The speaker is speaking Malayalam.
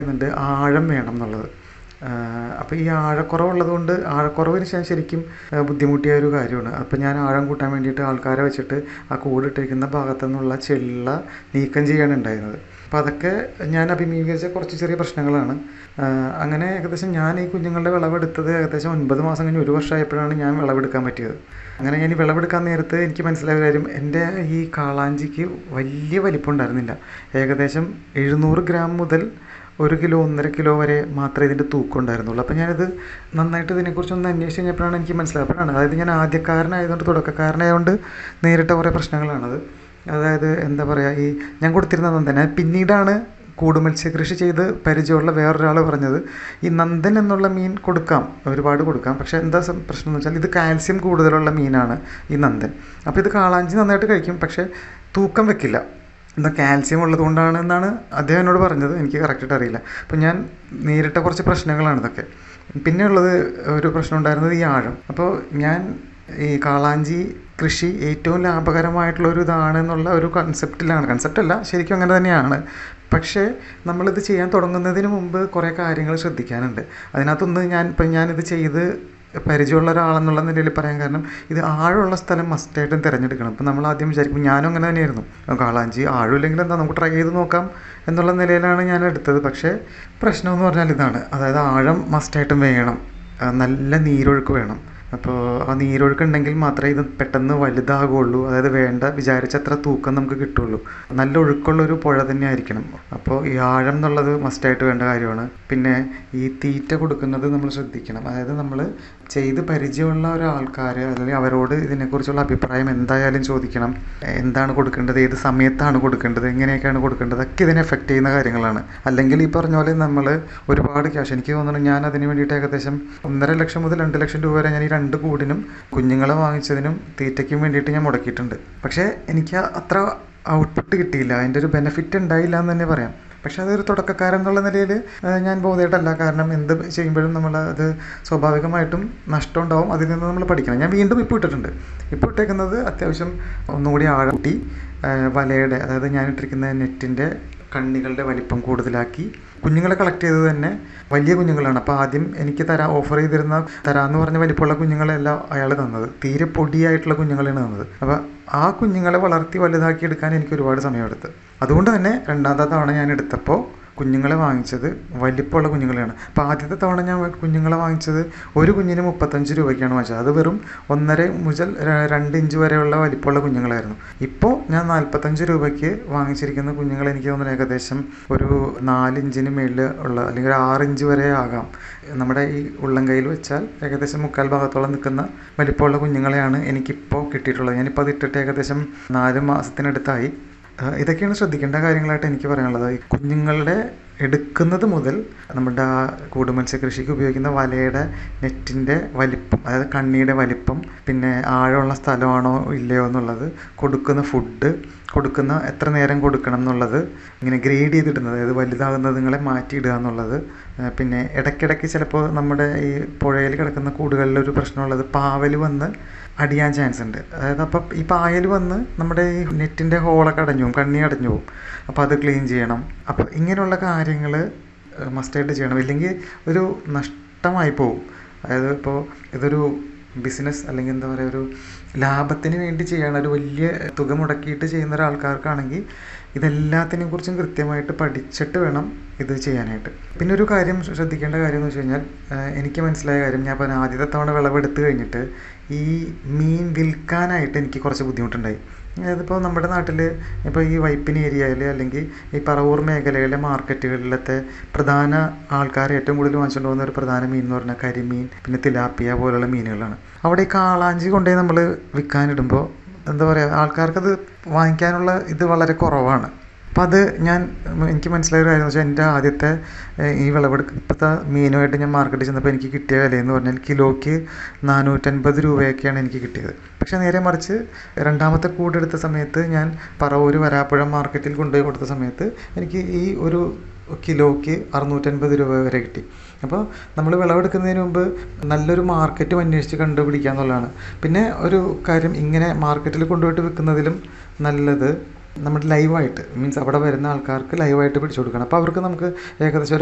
ണ്ട് ആഴം വേണം എന്നുള്ളത് അപ്പോൾ ഈ ആഴക്കുറവുള്ളത് കൊണ്ട് ആഴക്കുറവിന് ഞാൻ ശരിക്കും ആ, ബുദ്ധിമുട്ടിയ ഒരു കാര്യമാണ് അപ്പോൾ ഞാൻ ആഴം കൂട്ടാൻ വേണ്ടിയിട്ട് ആൾക്കാരെ വെച്ചിട്ട് ആ കൂടിട്ടിരിക്കുന്ന ഭാഗത്തു നിന്നുള്ള ചെള്ള നീക്കം ചെയ്യാണ് ഉണ്ടായിരുന്നത് അപ്പോൾ അതൊക്കെ ഞാൻ അഭിമുഖീകരിച്ച കുറച്ച് ചെറിയ പ്രശ്നങ്ങളാണ് ആ, അങ്ങനെ ഏകദേശം ഞാൻ ഈ കുഞ്ഞുങ്ങളുടെ വിളവെടുത്തത് ഏകദേശം ഒൻപത് മാസം കഴിഞ്ഞ് ഒരു വർഷമായപ്പോഴാണ് ഞാൻ വിളവെടുക്കാൻ പറ്റിയത് അങ്ങനെ ഞാൻ ഈ വിളവെടുക്കാൻ നേരത്ത് എനിക്ക് മനസ്സിലായ ഒരു കാര്യം എൻ്റെ ഈ കാളാഞ്ചിക്ക് വലിയ വലിപ്പം ഉണ്ടായിരുന്നില്ല ഏകദേശം എഴുന്നൂറ് ഗ്രാം മുതൽ ഒരു കിലോ ഒന്നര കിലോ വരെ മാത്രമേ ഇതിൻ്റെ തൂക്കം ഉണ്ടായിരുന്നുള്ളൂ അപ്പോൾ ഞാനിത് നന്നായിട്ട് ഇതിനെക്കുറിച്ച് ഒന്ന് അന്വേഷിച്ച് കഴിഞ്ഞപ്പോഴാണ് എനിക്ക് മനസ്സിലായപ്പോഴാണ് അതായത് ഞാൻ ആദ്യക്കാരനായതുകൊണ്ട് തുടക്കക്കാരനായതുകൊണ്ട് നേരിട്ട കുറേ പ്രശ്നങ്ങളാണത് അതായത് എന്താ പറയുക ഈ ഞാൻ കൊടുത്തിരുന്ന നന്ദൻ അത് പിന്നീടാണ് കൂട് മത്സ്യകൃഷി ചെയ്ത് പരിചയമുള്ള വേറൊരാൾ പറഞ്ഞത് ഈ നന്ദൻ എന്നുള്ള മീൻ കൊടുക്കാം ഒരുപാട് കൊടുക്കാം പക്ഷേ എന്താ സം- പ്രശ്നം എന്ന് വെച്ചാൽ ഇത് കാൽസ്യം കൂടുതലുള്ള മീനാണ് ഈ നന്ദൻ അപ്പോൾ ഇത് കാളാഞ്ചി നന്നായിട്ട് കഴിക്കും പക്ഷേ തൂക്കം വെക്കില്ല എന്താ കാൽസ്യം ഉള്ളത് കൊണ്ടാണ് എന്നാണ് അദ്ദേഹം എന്നോട് പറഞ്ഞത് എനിക്ക് കറക്റ്റായിട്ട് അറിയില്ല അപ്പോൾ ഞാൻ നേരിട്ട കുറച്ച് പ്രശ്നങ്ങളാണ് ഇതൊക്കെ പിന്നെ ഉള്ളത് ഒരു പ്രശ്നം ഉണ്ടായിരുന്നത് ഈ ആഴം അപ്പോൾ ഞാൻ ഈ കാളാഞ്ചി കൃഷി ഏറ്റവും ലാഭകരമായിട്ടുള്ള ഒരു ഇതാണ് എന്നുള്ള ഒരു കൺസെപ്റ്റിലാണ് കൺസെപ്റ്റ് അല്ല ശരിക്കും അങ്ങനെ തന്നെയാണ് പക്ഷേ നമ്മളിത് ചെയ്യാൻ തുടങ്ങുന്നതിന് മുമ്പ് കുറേ കാര്യങ്ങൾ ശ്രദ്ധിക്കാനുണ്ട് അതിനകത്തൊന്ന് ഞാൻ ഇപ്പം ഞാനിത് ചെയ്ത് പരിചയമുള്ള ഒരാളെന്നുള്ള നിലയിൽ പറയാൻ കാരണം ഇത് ആഴമുള്ള സ്ഥലം മസ്റ്റായിട്ടും തിരഞ്ഞെടുക്കണം ഇപ്പം നമ്മൾ ആദ്യം വിചാരിക്കും ഞാനും അങ്ങനെ തന്നെയായിരുന്നു കാളാഞ്ചി ആഴമില്ലെങ്കിൽ എന്താ നമുക്ക് ട്രൈ ചെയ്ത് നോക്കാം എന്നുള്ള നിലയിലാണ് ഞാൻ എടുത്തത് പക്ഷേ പ്രശ്നം എന്ന് പറഞ്ഞാൽ ഇതാണ് അതായത് ആഴം മസ്റ്റായിട്ടും വേണം ആ, നല്ല നീരൊഴുക്ക് വേണം അപ്പോൾ ആ നീരൊഴുക്ക് ഉണ്ടെങ്കിൽ മാത്രമേ ഇത് പെട്ടെന്ന് വലുതാകുള്ളൂ അതായത് വേണ്ട വിചാരിച്ചത്ര തൂക്കം നമുക്ക് കിട്ടുള്ളൂ നല്ല ഒഴുക്കുള്ള ഒരു പുഴ തന്നെ ആയിരിക്കണം അപ്പോൾ ഈ ആഴം എന്നുള്ളത് മസ്റ്റായിട്ട് വേണ്ട കാര്യമാണ് പിന്നെ ഈ തീറ്റ കൊടുക്കുന്നത് നമ്മൾ ശ്രദ്ധിക്കണം അതായത് നമ്മൾ ചെയ്ത് പരിചയമുള്ള ഒരാൾക്കാർ അല്ലെങ്കിൽ അവരോട് ഇതിനെക്കുറിച്ചുള്ള അഭിപ്രായം എന്തായാലും ചോദിക്കണം എന്താണ് കൊടുക്കേണ്ടത് ഏത് സമയത്താണ് കൊടുക്കേണ്ടത് എങ്ങനെയൊക്കെയാണ് കൊടുക്കേണ്ടത് ഒക്കെ ഇതിനെ എഫക്റ്റ് ചെയ്യുന്ന കാര്യങ്ങളാണ് അല്ലെങ്കിൽ ഈ പറഞ്ഞ പോലെ നമ്മൾ ഒരുപാട് ക്യാഷ് എനിക്ക് തോന്നുന്നു ഞാൻ അതിന് വേണ്ടിയിട്ട് ഏകദേശം ഒന്നര ലക്ഷം മുതൽ രണ്ട് ലക്ഷം രൂപ വരെ ഞാൻ ഈ രണ്ട് കൂടിനും കുഞ്ഞുങ്ങളെ വാങ്ങിച്ചതിനും തീറ്റയ്ക്കും വേണ്ടിയിട്ട് ഞാൻ മുടക്കിയിട്ടുണ്ട് പക്ഷേ എനിക്ക് അത്ര ഔട്ട്പുട്ട് കിട്ടിയില്ല അതിൻ്റെ ഒരു ബെനിഫിറ്റ് ഉണ്ടായില്ല എന്ന് തന്നെ പറയാം പക്ഷേ അതൊരു തുടക്കക്കാരൻ എന്നുള്ള നിലയിൽ ഞാൻ ബോധമായിട്ടല്ല കാരണം എന്ത് ചെയ്യുമ്പോഴും നമ്മൾ അത് സ്വാഭാവികമായിട്ടും നഷ്ടം ഉണ്ടാവും അതിൽ നിന്ന് നമ്മൾ പഠിക്കണം ഞാൻ വീണ്ടും ഇപ്പോൾ ഇട്ടിട്ടുണ്ട് ഇപ്പോൾ ഇട്ടേക്കുന്നത് അത്യാവശ്യം ഒന്നുകൂടി ആഴം കൂട്ടി ആ, വലയുടെ അതായത് ഞാൻ ഇട്ടിരിക്കുന്ന നെറ്റിൻ്റെ കണ്ണികളുടെ വലിപ്പം കൂടുതലാക്കി കുഞ്ഞുങ്ങളെ കളക്ട് ചെയ്തത് തന്നെ വലിയ കുഞ്ഞുങ്ങളാണ് അപ്പോൾ ആദ്യം എനിക്ക് തരാ ഓഫർ ചെയ്തിരുന്ന തരാമെന്ന് പറഞ്ഞ വലിപ്പമുള്ള കുഞ്ഞുങ്ങളെല്ലാം അയാൾ തന്നത് തീരെ പൊടിയായിട്ടുള്ള കുഞ്ഞുങ്ങളെയാണ് തന്നത് അപ്പോൾ ആ കുഞ്ഞുങ്ങളെ വളർത്തി വലുതാക്കി എടുക്കാൻ എനിക്ക് ഒരുപാട് സമയമെടുത്ത് അതുകൊണ്ട് തന്നെ രണ്ടാമത്തെ തവണ ഞാൻ എടുത്തപ്പോൾ കുഞ്ഞുങ്ങളെ വാങ്ങിച്ചത് വലിപ്പമുള്ള കുഞ്ഞുങ്ങളെയാണ് അപ്പോൾ ആദ്യത്തെ തവണ ഞാൻ കുഞ്ഞുങ്ങളെ വാങ്ങിച്ചത് ഒരു കുഞ്ഞിന് മുപ്പത്തഞ്ച് രൂപയ്ക്കാണ് വാങ്ങിച്ചത് അത് വെറും ഒന്നര മുതൽ ര- രണ്ട് ഇഞ്ച് വരെയുള്ള വലിപ്പമുള്ള കുഞ്ഞുങ്ങളായിരുന്നു ഇപ്പോൾ ഞാൻ നാൽപ്പത്തഞ്ച് രൂപയ്ക്ക് വാങ്ങിച്ചിരിക്കുന്ന കുഞ്ഞുങ്ങൾ എനിക്ക് തോന്നുന്നു ഏകദേശം ഒരു നാലിഞ്ചിന് മേളിൽ ഉള്ള അല്ലെങ്കിൽ ഒരു ആറ് ഇഞ്ച് വരെ ആകാം നമ്മുടെ ഈ ഉള്ളം കയ്യിൽ വെച്ചാൽ ഏകദേശം മുക്കാൽ ഭാഗത്തോളം നിൽക്കുന്ന വലിപ്പമുള്ള കുഞ്ഞുങ്ങളെയാണ് എനിക്കിപ്പോൾ കിട്ടിയിട്ടുള്ളത് ഞാനിപ്പോൾ അത് ഇട്ടിട്ട് ഏകദേശം നാല് മാസത്തിനടുത്തായി ആ, ഇതൊക്കെയാണ് ശ്രദ്ധിക്കേണ്ട കാര്യങ്ങളായിട്ട് എനിക്ക് പറയാനുള്ളത് ഈ കുഞ്ഞുങ്ങളുടെ എടുക്കുന്നത് മുതൽ നമ്മുടെ ആ കൂട് മത്സ്യകൃഷിക്ക് ഉപയോഗിക്കുന്ന വലയുടെ നെറ്റിൻ്റെ വലിപ്പം അതായത് കണ്ണിയുടെ വലിപ്പം പിന്നെ ആഴമുള്ള സ്ഥലമാണോ ഇല്ലയോ എന്നുള്ളത് കൊടുക്കുന്ന ഫുഡ് കൊടുക്കുന്ന എത്ര നേരം കൊടുക്കണം എന്നുള്ളത് ഇങ്ങനെ ഗ്രേഡ് ചെയ്തിടുന്നത് അതായത് വലുതാകുന്നത് നിങ്ങളെ മാറ്റിയിടുക എന്നുള്ളത് ആ, പിന്നെ ഇടയ്ക്കിടയ്ക്ക് ചിലപ്പോൾ നമ്മുടെ ഈ പുഴയിൽ കിടക്കുന്ന കൂടുകളിലൊരു പ്രശ്നമുള്ളത് പാവൽ വന്ന് അടിയാൻ ചാൻസ് ഉണ്ട് അതായത് അപ്പം ഈ പായൽ വന്ന് നമ്മുടെ ഈ നെറ്റിൻ്റെ ഹോളൊക്കെ അടഞ്ഞു പോകും കണ്ണി അടഞ്ഞു പോകും അപ്പോൾ അത് ക്ലീൻ ചെയ്യണം അപ്പോൾ ഇങ്ങനെയുള്ള കാര്യങ്ങൾ മസ്റ്റായിട്ട് ചെയ്യണം ഇല്ലെങ്കിൽ ഒരു നഷ്ടമായി പോകും അതായത് ഇപ്പോൾ ഇതൊരു ബിസിനസ് അല്ലെങ്കിൽ എന്താ പറയുക ഒരു ലാഭത്തിന് വേണ്ടി ചെയ്യണ ഒരു വലിയ തുക മുടക്കിയിട്ട് ചെയ്യുന്ന ഒരാൾക്കാർക്കാണെങ്കിൽ ഇതെല്ലാത്തിനെ കുറിച്ചും കൃത്യമായിട്ട് പഠിച്ചിട്ട് വേണം ഇത് ചെയ്യാനായിട്ട് പിന്നെ ഒരു കാര്യം ശ്രദ്ധിക്കേണ്ട കാര്യം എന്ന് വെച്ച് കഴിഞ്ഞാൽ ആ, എനിക്ക് മനസ്സിലായ കാര്യം ഞാൻ പറഞ്ഞ ആദ്യത്തെ തവണ വിളവെടുത്ത് കഴിഞ്ഞിട്ട് ഈ മീൻ വിൽക്കാനായിട്ട് എനിക്ക് കുറച്ച് ബുദ്ധിമുട്ടുണ്ടായി അതായത് ഇപ്പോൾ നമ്മുടെ നാട്ടിൽ ഇപ്പോൾ ഈ വൈപ്പിൻ ഏരിയയിൽ അല്ലെങ്കിൽ ഈ പറവൂർ മേഖലയിലെ മാർക്കറ്റുകളിലത്തെ പ്രധാന ആൾക്കാർ ഏറ്റവും കൂടുതൽ വാങ്ങിച്ചുകൊണ്ട് പോകുന്ന ഒരു പ്രധാന മീൻ എന്ന് പറഞ്ഞാൽ കരിമീൻ പിന്നെ തിലാപ്പിയ പോലുള്ള മീനുകളാണ് അവിടെ ഈ കാളാഞ്ചി കൊണ്ടുപോയി നമ്മൾ വിൽക്കാനിടുമ്പോൾ എന്താ പറയുക ആൾക്കാർക്കത് വാങ്ങിക്കാനുള്ള ഇത് വളരെ കുറവാണ് അപ്പം അത് ഞാൻ എനിക്ക് മനസ്സിലായ ഒരു കാര്യം എന്ന് വെച്ചാൽ എൻ്റെ ആദ്യത്തെ ഏഹ്, ഈ വിളവെടുപ്പത്തെ മീനുമായിട്ട് ഞാൻ മാർക്കറ്റിൽ ചെന്നപ്പോൾ എനിക്ക് കിട്ടിയ വില എന്ന് പറഞ്ഞാൽ കിലോയ്ക്ക് നാനൂറ്റൻപത് രൂപയൊക്കെയാണ് എനിക്ക് കിട്ടിയത് പക്ഷേ നേരെ മറിച്ച് രണ്ടാമത്തെ കൂടെടുത്ത സമയത്ത് ഞാൻ പറവൂർ വരാപ്പുഴ മാർക്കറ്റിൽ കൊണ്ടുപോയി കൊടുത്ത സമയത്ത് എനിക്ക് ഈ ഒരു കിലോയ്ക്ക് അറുന്നൂറ്റൻപത് രൂപ വരെ കിട്ടി അപ്പോൾ നമ്മൾ വിളവെടുക്കുന്നതിന് മുമ്പ് നല്ലൊരു മാർക്കറ്റും അന്വേഷിച്ച് കണ്ടുപിടിക്കുക എന്നുള്ളതാണ് പിന്നെ ഒരു കാര്യം ഇങ്ങനെ മാർക്കറ്റിൽ കൊണ്ടുപോയിട്ട് വിൽക്കുന്നതിലും നല്ലത് നമ്മുടെ ലൈവായിട്ട് മീൻസ് അവിടെ വരുന്ന ആൾക്കാർക്ക് ലൈവായിട്ട് പിടിച്ചു കൊടുക്കണം അപ്പോൾ അവർക്ക് നമുക്ക് ഏകദേശം ഒരു